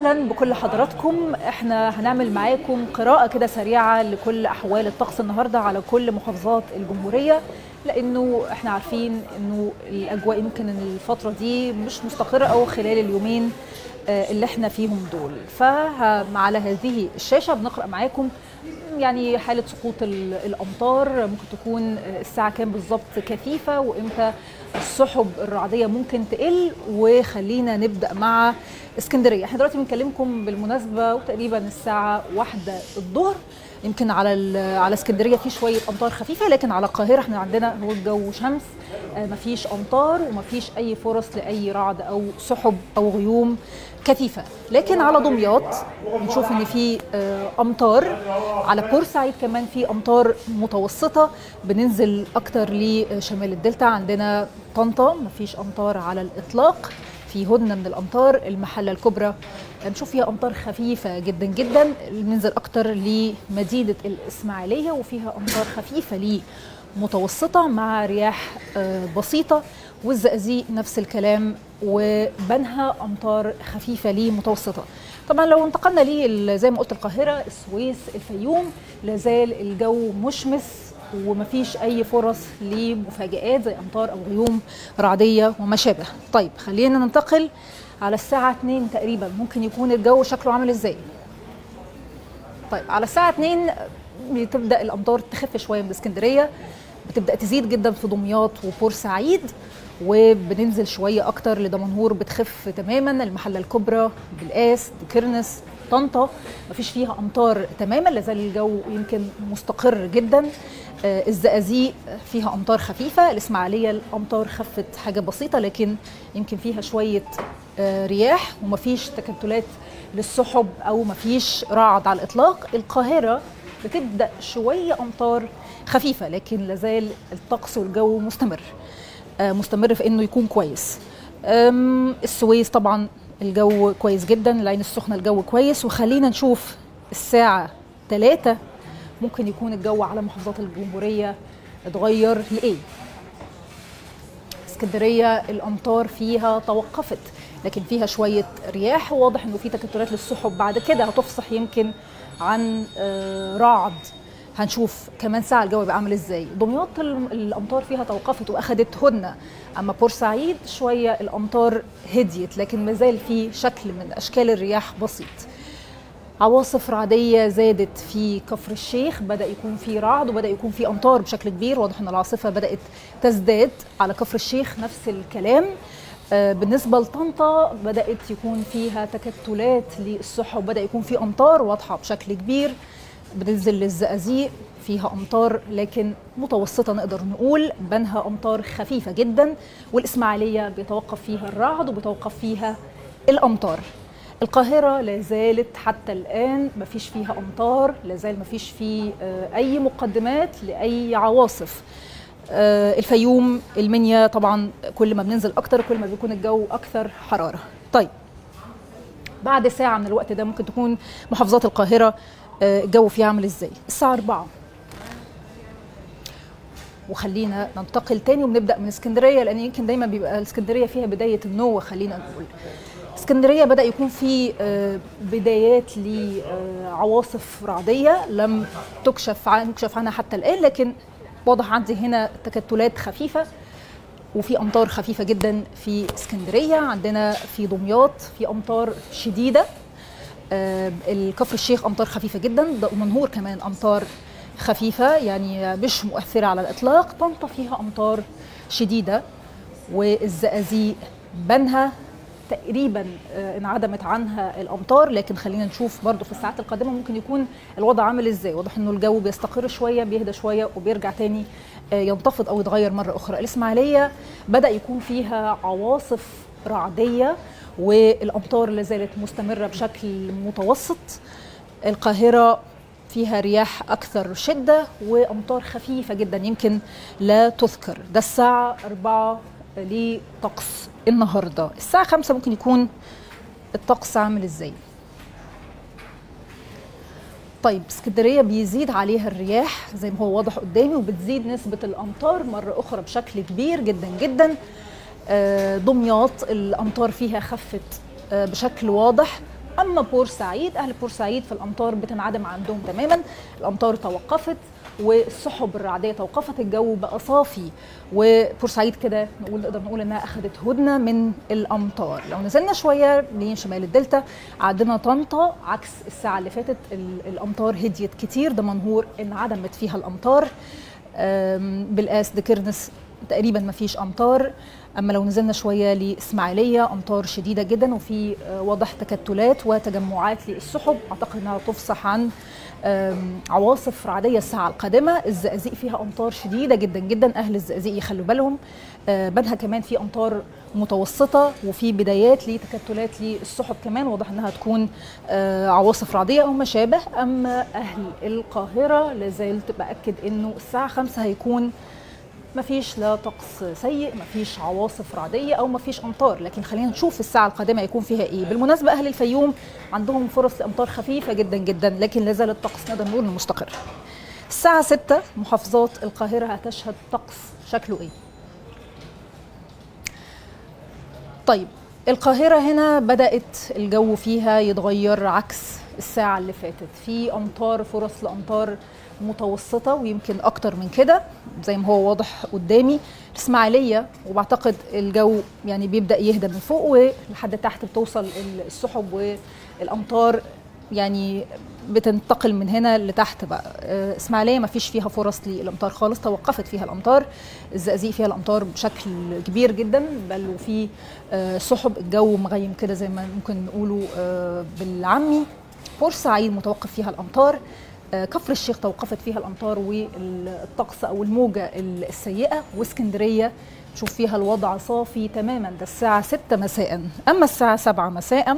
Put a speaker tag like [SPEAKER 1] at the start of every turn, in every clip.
[SPEAKER 1] اهلا بكل حضراتكم احنا هنعمل معاكم قراءه كده سريعه لكل احوال الطقس النهارده على كل محافظات الجمهوريه لانه احنا عارفين انه الاجواء يمكن إن الفتره دي مش مستقره او خلال اليومين آه، اللي احنا فيهم دول فعلى هذه الشاشه بنقرا معاكم يعني حاله سقوط ال- الامطار ممكن تكون الساعه كام بالظبط كثيفه وامتى السحب الرعديه ممكن تقل وخلينا نبدا مع اسكندريه احنا دلوقتي بنكلمكم بالمناسبه وتقريبا الساعه واحدة الظهر يمكن على ال- على اسكندريه في شويه امطار خفيفه لكن على القاهره احنا عندنا هو الجو شمس آه، مفيش امطار ومفيش اي فرص لاي رعد او سحب او غيوم كثيفه لكن على دمياط بنشوف ان في آه، امطار على بورسعيد كمان في امطار متوسطه بننزل اكتر لشمال الدلتا عندنا طنطا مفيش امطار على الاطلاق في هدنه من الامطار المحله الكبرى نشوف فيها امطار خفيفه جدا جدا بننزل اكتر لمدينه الاسماعيليه وفيها امطار خفيفه ليه متوسطه مع رياح آه، بسيطه والزقازيق نفس الكلام وبنها امطار خفيفه ليه متوسطه طبعا لو انتقلنا ليه زي ما قلت القاهره السويس الفيوم لازال الجو مشمس ومفيش اي فرص لمفاجآت زي امطار او غيوم رعديه وما شابه طيب خلينا ننتقل على الساعه 2 تقريبا ممكن يكون الجو شكله عامل ازاي طيب على الساعه 2 بتبدا الامطار تخف شويه من اسكندريه بتبدا تزيد جدا في دمياط وبورسعيد وبننزل شويه اكتر لدمنهور بتخف تماما المحله الكبرى بالقاس كرنس طنطا مفيش فيها امطار تماما لازال الجو يمكن مستقر جدا آه، الزقازيق فيها امطار خفيفه الاسماعيليه الامطار خفت حاجه بسيطه لكن يمكن فيها شويه آه، رياح ومفيش تكتلات للسحب او مفيش رعد على الاطلاق القاهره بتبدا شويه امطار خفيفه لكن لازال الطقس والجو مستمر آه، مستمر في انه يكون كويس أم، السويس طبعا الجو كويس جدا العين السخنه الجو كويس وخلينا نشوف الساعه 3 ممكن يكون الجو على محافظات الجمهوريه اتغير لايه اسكندريه الامطار فيها توقفت لكن فيها شويه رياح وواضح انه في تكتلات للسحب بعد كده هتفصح يمكن عن آه، رعد هنشوف كمان ساعه الجو يبقى عامل ازاي دمياط ال- الامطار فيها توقفت واخدت هدنه اما بورسعيد شويه الامطار هديت لكن ما زال في شكل من اشكال الرياح بسيط عواصف رعديه زادت في كفر الشيخ بدا يكون في رعد وبدا يكون في امطار بشكل كبير واضح ان العاصفه بدات تزداد على كفر الشيخ نفس الكلام آه، بالنسبه لطنطا بدات يكون فيها تكتلات للسحب وبدا يكون في امطار واضحه بشكل كبير بننزل للزقازيق فيها امطار لكن متوسطه نقدر نقول بنها امطار خفيفه جدا والاسماعيليه بيتوقف فيها الرعد وبيتوقف فيها الامطار القاهرة لا زالت حتى الآن ما فيش فيها أمطار لا زال ما فيش فيه آه، أي مقدمات لأي عواصف آه، الفيوم المنيا طبعا كل ما بننزل أكتر كل ما بيكون الجو أكثر حرارة طيب بعد ساعة من الوقت ده ممكن تكون محافظات القاهرة آه، الجو فيها عامل ازاي الساعة 4 وخلينا ننتقل تاني ونبدا من اسكندريه لان يمكن دايما بيبقى الاسكندريه فيها بدايه النوة خلينا نقول اسكندريه بدا يكون في آه، بدايات لعواصف رعديه لم تكشف عن يكشف عنها حتى الان لكن واضح عندي هنا تكتلات خفيفه وفي امطار خفيفه جدا في اسكندريه عندنا في دمياط في امطار شديده آه، الكفر الشيخ امطار خفيفه جدا دمنهور كمان امطار خفيفه يعني مش مؤثره على الاطلاق طنطا فيها امطار شديده والزقازيق بنها تقريبا آه، انعدمت عنها الامطار لكن خلينا نشوف برضو في الساعات القادمه ممكن يكون الوضع عامل ازاي واضح انه الجو بيستقر شويه بيهدى شويه وبيرجع تاني آه، ينتفض او يتغير مره اخرى الاسماعيليه بدا يكون فيها عواصف رعديه والامطار لا زالت مستمره بشكل متوسط القاهره فيها رياح اكثر شده وامطار خفيفه جدا يمكن لا تذكر ده الساعه 4 لطقس النهارده الساعه 5 ممكن يكون الطقس عامل ازاي طيب اسكندريه بيزيد عليها الرياح زي ما هو واضح قدامي وبتزيد نسبه الامطار مره اخرى بشكل كبير جدا جدا آه، دمياط الامطار فيها خفت آه، بشكل واضح اما بورسعيد اهل بورسعيد في الامطار بتنعدم عندهم تماما الامطار توقفت والسحب الرعديه توقفت الجو بقى صافي وبورسعيد كده نقول نقدر نقول انها اخذت هدنه من الامطار لو نزلنا شويه لشمال الدلتا عندنا طنطا عكس الساعه اللي فاتت الامطار هديت كتير ده منهور انعدمت فيها الامطار بالقاس دكرنس تقريبا ما فيش امطار اما لو نزلنا شويه لاسماعيليه امطار شديده جدا وفي واضح تكتلات وتجمعات للسحب اعتقد انها تفصح عن عواصف رعديه الساعه القادمه الزقازيق فيها امطار شديده جدا جدا اهل الزقازيق يخلوا بالهم بنها كمان في امطار متوسطه وفي بدايات لتكتلات للسحب كمان واضح انها تكون عواصف رعديه او ما شابه اما اهل القاهره لازلت باكد انه الساعه 5 هيكون ما فيش لا طقس سيء ما فيش عواصف رعديه او ما فيش امطار لكن خلينا نشوف الساعه القادمه هيكون فيها ايه بالمناسبه اهل الفيوم عندهم فرص لامطار خفيفه جدا جدا لكن لا زال الطقس نقدر نقول مستقر الساعه 6 محافظات القاهره هتشهد طقس شكله ايه طيب القاهره هنا بدات الجو فيها يتغير عكس الساعه اللي فاتت في امطار فرص لامطار متوسطة ويمكن أكتر من كده زي ما هو واضح قدامي الإسماعيلية وبعتقد الجو يعني بيبدأ يهدى من فوق ولحد تحت بتوصل السحب والأمطار يعني بتنتقل من هنا لتحت بقى اسماعيليه ما فيش فيها فرص للامطار خالص توقفت فيها الامطار الزقازيق فيها الامطار بشكل كبير جدا بل وفي سحب الجو مغيم كده زي ما ممكن نقوله بالعامي بورسعيد متوقف فيها الامطار كفر الشيخ توقفت فيها الامطار والطقس او الموجه السيئه واسكندريه نشوف فيها الوضع صافي تماما ده الساعه 6 مساء اما الساعه 7 مساء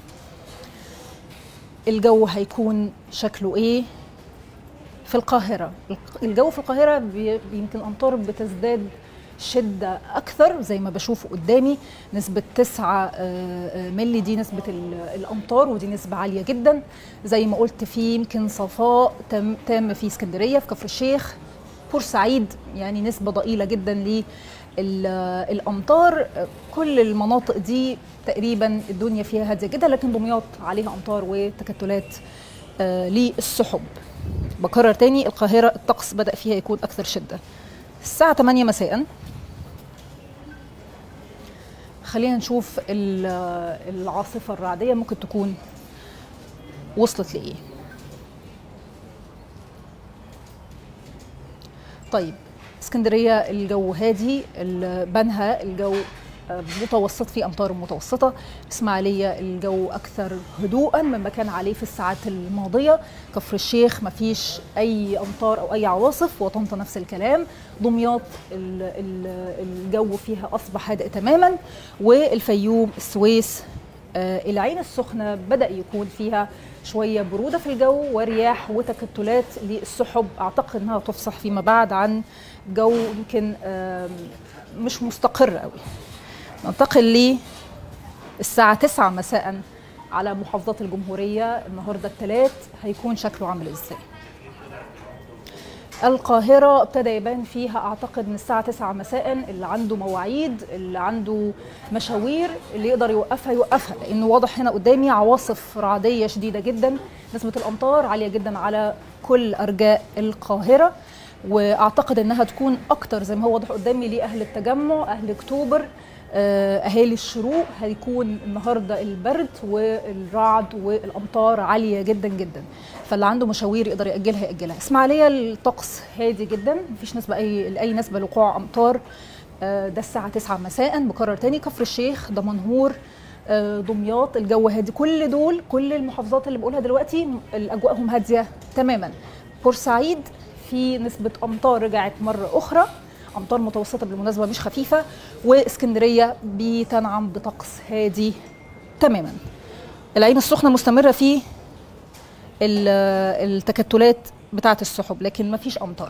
[SPEAKER 1] الجو هيكون شكله ايه في القاهره الجو في القاهره يمكن الامطار بتزداد شدة أكثر زي ما بشوف قدامي نسبة 9 ملي دي نسبة الأمطار ودي نسبة عالية جدا زي ما قلت في يمكن صفاء تام, تام في اسكندرية في كفر الشيخ بورسعيد يعني نسبة ضئيلة جدا للأمطار كل المناطق دي تقريبا الدنيا فيها هادية جدا لكن دمياط عليها أمطار وتكتلات للسحب بكرر تاني القاهرة الطقس بدأ فيها يكون أكثر شدة الساعة 8 مساء خلينا نشوف العاصفة الرعدية ممكن تكون وصلت لإيه طيب اسكندرية الجو هادي بنها الجو متوسط في امطار متوسطه اسماعيليه الجو اكثر هدوءا مما كان عليه في الساعات الماضيه كفر الشيخ ما فيش اي امطار او اي عواصف وطنطا نفس الكلام دمياط الجو فيها اصبح هادئ تماما والفيوم السويس العين السخنه بدا يكون فيها شويه بروده في الجو ورياح وتكتلات للسحب اعتقد انها تفصح فيما بعد عن جو يمكن مش مستقر قوي ننتقل لي الساعة 9 مساء على محافظات الجمهورية النهاردة الثلاث هيكون شكله عامل ازاي القاهرة ابتدى يبان فيها أعتقد من الساعة 9 مساء اللي عنده مواعيد اللي عنده مشاوير اللي يقدر يوقفها يوقفها لأنه واضح هنا قدامي عواصف رعدية شديدة جدا نسبة الأمطار عالية جدا على كل أرجاء القاهرة واعتقد انها تكون اكتر زي ما هو واضح قدامي لاهل التجمع اهل اكتوبر اهالي الشروق هيكون النهارده البرد والرعد والامطار عاليه جدا جدا فاللي عنده مشاوير يقدر ياجلها ياجلها اسماعيليه الطقس هادي جدا مفيش نسبه اي لاي نسبه لوقوع امطار ده الساعه 9 مساء بكرر تاني كفر الشيخ دمنهور دمياط الجو هادي كل دول كل المحافظات اللي بقولها دلوقتي اجواءهم هاديه تماما بورسعيد في نسبه امطار رجعت مره اخرى امطار متوسطه بالمناسبه مش خفيفه واسكندريه بتنعم بطقس هادي تماما العين السخنه مستمره في التكتلات بتاعه السحب لكن ما فيش امطار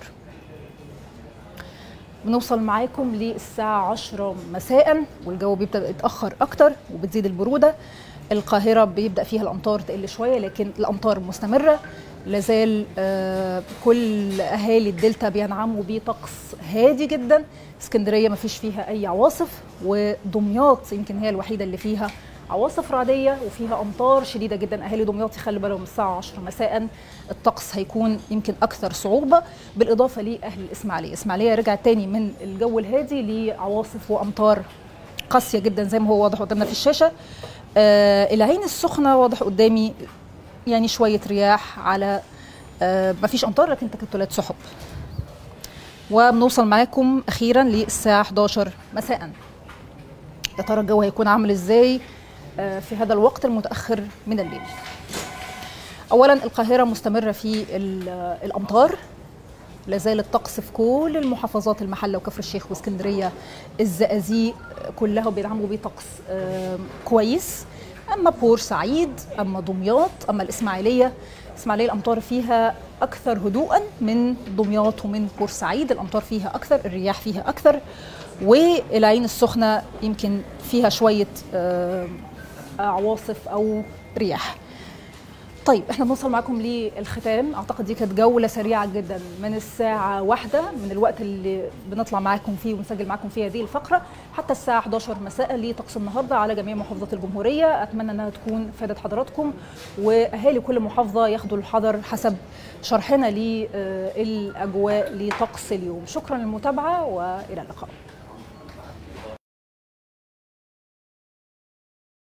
[SPEAKER 1] بنوصل معاكم للساعة 10 مساء والجو بيبدأ يتأخر أكتر وبتزيد البرودة القاهرة بيبدأ فيها الأمطار تقل شوية لكن الأمطار مستمرة لازال آه كل اهالي الدلتا بينعموا بطقس هادي جدا اسكندريه ما فيش فيها اي عواصف ودمياط يمكن هي الوحيده اللي فيها عواصف رعديه وفيها امطار شديده جدا اهالي دمياط يخلوا بالهم الساعه 10 مساء الطقس هيكون يمكن اكثر صعوبه بالاضافه لاهل الاسماعيليه الاسماعيليه رجع تاني من الجو الهادي لعواصف وامطار قاسيه جدا زي ما هو واضح قدامنا في الشاشه آه العين السخنه واضح قدامي يعني شويه رياح على آه مفيش امطار لكن تكتلات سحب وبنوصل معاكم اخيرا للساعه 11 مساء يا ترى الجو هيكون عامل ازاي آه في هذا الوقت المتاخر من الليل اولا القاهره مستمره في الامطار لا زال الطقس في كل المحافظات المحله وكفر الشيخ واسكندريه الزقازيق كلها بيدعموا بيه طقس آه كويس اما بورسعيد اما دمياط اما الاسماعيليه الاسماعيليه الامطار فيها اكثر هدوءا من دمياط ومن بورسعيد الامطار فيها اكثر الرياح فيها اكثر والعين السخنه يمكن فيها شويه آه عواصف او رياح طيب احنا بنوصل معاكم للختام اعتقد دي كانت جوله سريعه جدا من الساعه واحدة من الوقت اللي بنطلع معاكم فيه ونسجل معاكم فيه هذه الفقره حتى الساعه 11 مساء لطقس النهارده على جميع محافظات الجمهوريه اتمنى انها تكون فادت حضراتكم واهالي كل محافظه ياخدوا الحذر حسب شرحنا للاجواء لطقس اليوم شكرا للمتابعه والى اللقاء